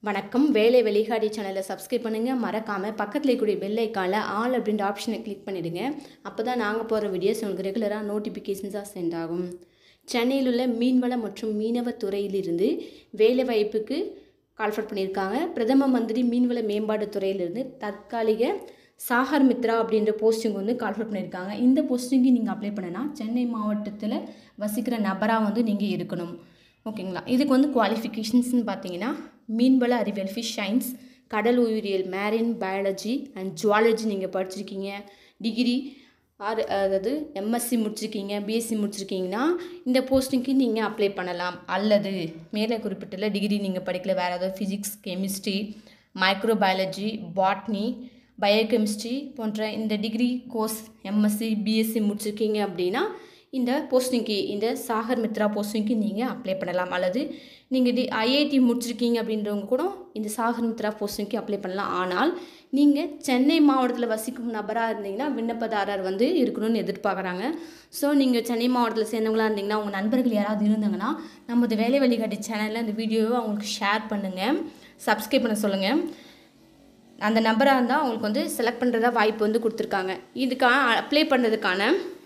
வணக்கம் வேலை வெளிகாடி சேனலை சப்ஸ்கிரைப் பண்ணுங்கள் மறக்காமல் பக்கத்தில் இருக்கக்கூடிய பெல் ஐக்கானில் ஆல் அப்படின்ற ஆப்ஷனை கிளிக் பண்ணிவிடுங்க அப்போ தான் நாங்கள் போகிற வீடியோஸ் உங்களுக்கு ரெகுலராக நோட்டிஃபிகேஷன்ஸாக சென்ட் ஆகும் சென்னையில் உள்ள மீன்வள மற்றும் மீனவ துறையிலிருந்து வேலைவாய்ப்புக்கு கால்ஃபர் பண்ணியிருக்காங்க பிரதம மந்திரி மீன்வள மேம்பாட்டு துறையிலிருந்து தற்காலிக சாகர் மித்ரா அப்படின்ற போஸ்டிங் வந்து கால்ஃபர் பண்ணியிருக்காங்க இந்த போஸ்டிங்கு நீங்கள் அப்ளை பண்ணனா சென்னை மாவட்டத்தில் வசிக்கிற நபராக வந்து நீங்கள் இருக்கணும் ஓகேங்களா இதுக்கு வந்து குவாலிஃபிகேஷன்ஸ்னு பார்த்தீங்கன்னா மீன்வள அறிவியல் ஃபிஷ் சயின்ஸ் கடல் உயிரியல் மேரின் பயாலஜி அண்ட் ஜுவாலஜி நீங்கள் படிச்சிருக்கீங்க டிகிரி ஆர் அதாவது எம்எஸ்சி முடிச்சிருக்கீங்க பிஎஸ்சி முடிச்சிருக்கீங்கன்னா இந்த போஸ்டிங்க்கு நீங்கள் அப்ளை பண்ணலாம் அல்லது மேலே குறிப்பிட்டுள்ள டிகிரி நீங்கள் படிக்கல வேறு ஏதாவது physics chemistry microbiology botany biochemistry போன்ற இந்த டிகிரி கோர்ஸ் எம்எஸ்சி பிஎஸ்சி முடிச்சிருக்கீங்க அப்படின்னா இந்த போஸ்டிங்க்கு இந்த சாகர் மித்ரா போஸ்டிங்க்கு நீங்கள் அப்ளை பண்ணலாம் அல்லது நீங்கள் டி ஐஐடி முடிச்சிருக்கீங்க அப்படின்றவங்க கூட இந்த சாகர் மித்ரா போஸ்டிங்க்கு அப்ளை பண்ணலாம் ஆனால் நீங்கள் சென்னை மாவட்டத்தில் வசிக்கும் நபராக இருந்தீங்கன்னா விண்ணப்பதாரர் வந்து இருக்கணும்னு எதிர்பார்க்குறாங்க ஸோ நீங்கள் சென்னை மாவட்டத்தில் சேர்ந்தவங்களா இருந்தீங்கன்னா உங்கள் நண்பர்கள் யாராவது இருந்தாங்கன்னா நமது வேலை வழிகாட்டி சேனலில் அந்த வீடியோவை அவங்களுக்கு ஷேர் பண்ணுங்கள் சப்ஸ்கிரைப் பண்ண சொல்லுங்கள் அந்த நம்பராக இருந்தால் அவங்களுக்கு வந்து செலக்ட் பண்ணுறதா வாய்ப்பு வந்து கொடுத்துருக்காங்க இதுக்காக அப்ளை பண்ணுறதுக்கான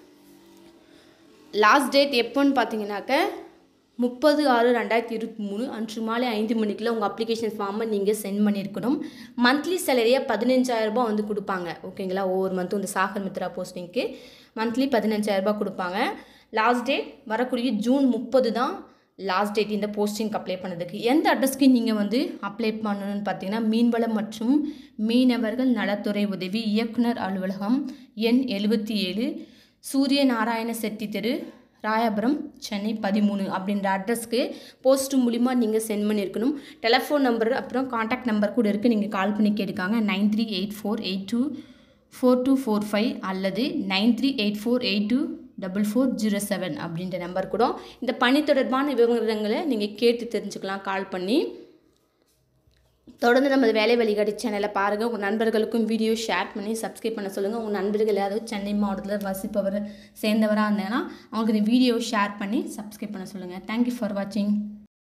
லாஸ்ட் டேட் எப்போன்னு பார்த்தீங்கன்னாக்க முப்பது ஆறு ரெண்டாயிரத்தி இருபத்தி மூணு அன்று மாலை ஐந்து மணிக்குள்ள உங்கள் அப்ளிகேஷன் ஃபார்மை நீங்கள் சென்ட் பண்ணியிருக்கணும் மந்த்லி சேலரியாக பதினஞ்சாயிரரூபா வந்து கொடுப்பாங்க ஓகேங்களா ஒவ்வொரு மந்த்தும் இந்த சாகர் மித்ரா போஸ்டிங்க்கு மந்த்லி பதினஞ்சாயிரரூபா கொடுப்பாங்க லாஸ்ட் டேட் வரக்கூடிய ஜூன் முப்பது தான் லாஸ்ட் டேட் இந்த போஸ்டிங்க்கு அப்ளை பண்ணதுக்கு எந்த அட்ரஸ்க்கு நீங்கள் வந்து அப்ளை பண்ணணும்னு பார்த்தீங்கன்னா மீன்வளம் மற்றும் மீனவர்கள் நலத்துறை உதவி இயக்குனர் அலுவலகம் எண் எழுபத்தி ஏழு சூரிய நாராயண செட்டி தெரு ராயபுரம் சென்னை பதிமூணு அப்படின்ற அட்ரஸ்க்கு போஸ்ட் மூலிமா நீங்கள் சென்ட் பண்ணியிருக்கணும் டெலஃபோன் நம்பர் அப்புறம் காண்டாக்ட் நம்பர் கூட இருக்குது நீங்கள் கால் பண்ணி கேட்டுக்காங்க nine three eight four eight two four two four five அல்லது nine three eight four eight two double four zero seven அப்படின்ற நம்பர் கூட இந்த பணி தொடர்பான விவரங்களை நீங்கள் கேட்டு தெரிஞ்சுக்கலாம் கால் பண்ணி தொடர்ந்து நமது வேலை வழிகாட்டி சேனலை பாருங்கள் உங்கள் நண்பர்களுக்கும் வீடியோ ஷேர் பண்ணி சப்ஸ்கிரைப் பண்ண சொல்லுங்கள் உங்கள் நண்பர்கள் யாராவது சென்னை மாவட்டத்தில் வசிப்பவர் சேர்ந்தவராக இருந்தாங்கன்னா அவங்களுக்கு இந்த வீடியோ ஷேர் பண்ணி சப்ஸ்கிரைப் பண்ண சொல்லுங்கள் தேங்க்யூ ஃபார் வாட்சிங்